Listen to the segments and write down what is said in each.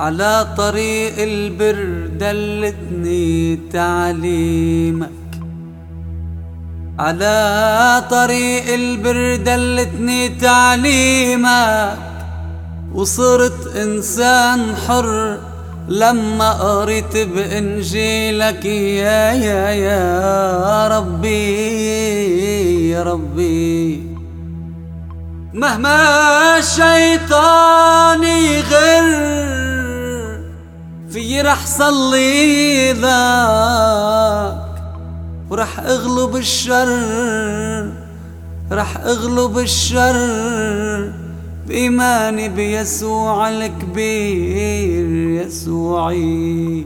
على طريق البر دلتني تعليمك على طريق البر دلتني تعليمك وصرت إنسان حر لما قريت بإنجيلك يا يا يا ربي يا ربي مهما الشيطان يغر في رح صلي ذاك ورح اغلب الشر رح اغلب الشر بإيماني بيسوع الكبير يسوعي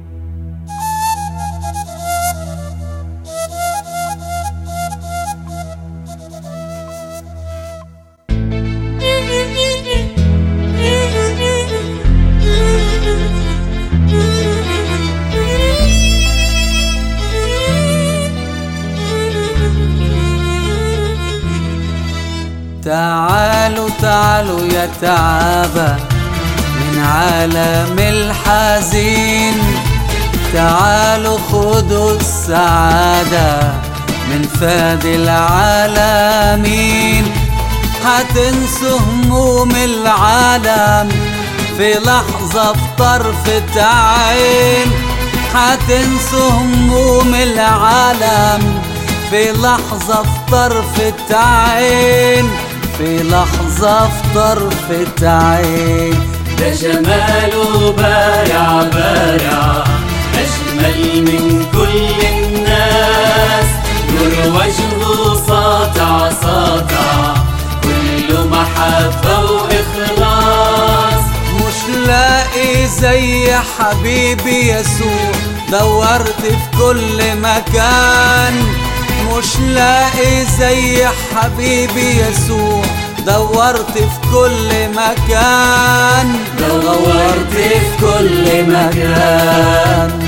تعالوا تعالوا يا تعابة من عالم الحزين تعالوا خذوا السعادة من فادي العالمين حتنسوا هموم العالم في لحظة في طرفة عين حتنسوا هموم العالم في لحظة في طرفة عين في لحظة في طرفة عين ده جماله بارع بارع أجمل من كل الناس نور وجهه ساطع ساطع كله محبة وإخلاص مش لاقي زي حبيبي يسوع دورت في كل مكان مش لاقي زي حبيبي يسوع دورت في كل مكان دورت في كل مكان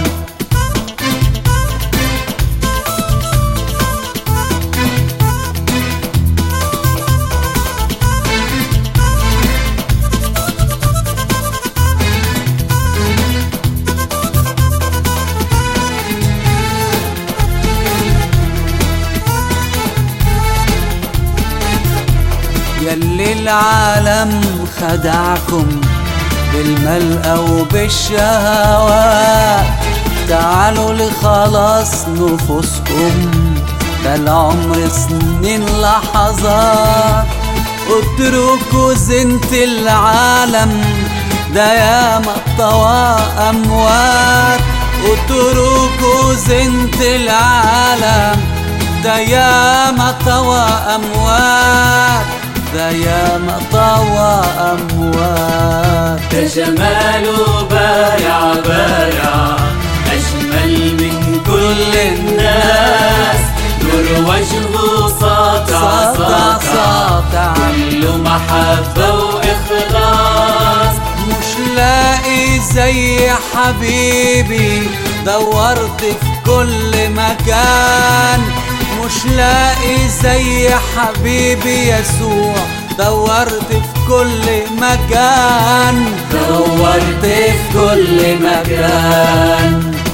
يلي العالم خدعكم بالملأ وبالشهوات تعالوا لخلاص نفوسكم ده العمر سنين لحظات اتركوا زينة العالم ده ياما طوى أموات اتركوا زينة العالم ده ياما طوى أموات ده ياما طوى أموات ده جماله بارع بارع أجمل من كل الناس نور وجهه ساطع ساطع ساطع ساطع كله محبة وإخلاص مش لاقي زي حبيبي دورت في كل مكان مش لاقي زي حبيبي يسوع دورت في كل مكان دورت في كل مكان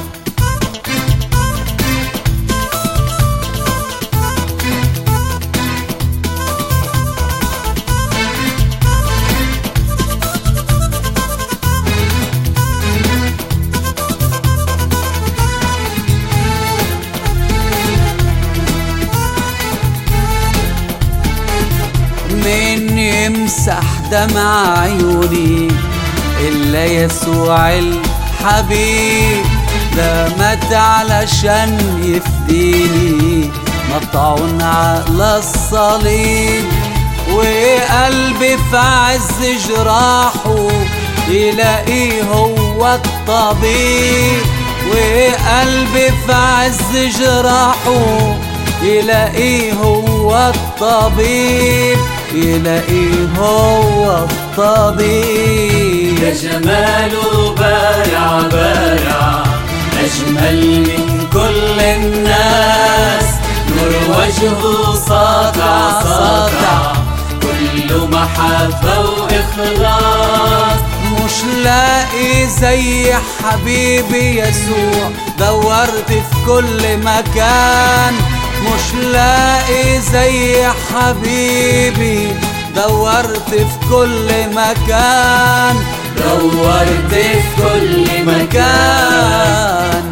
مين يمسح دمع عيوني إلا يسوع الحبيب ده مات علشان يفديني مطعون على الصليب وقلبي في عز جراحه يلاقيه هو الطبيب وقلبي في عز جراحه يلاقيه هو الطبيب يلاقيه هو الطبيب ده جماله بارع بارع أجمل من كل الناس نور وجهه ساطع ساطع كله محبة وإخلاص مش مش لاقي زي حبيبي يسوع دورت في كل مكان مش لاقي زي حبيبي دورت في كل مكان دورت في كل مكان مكان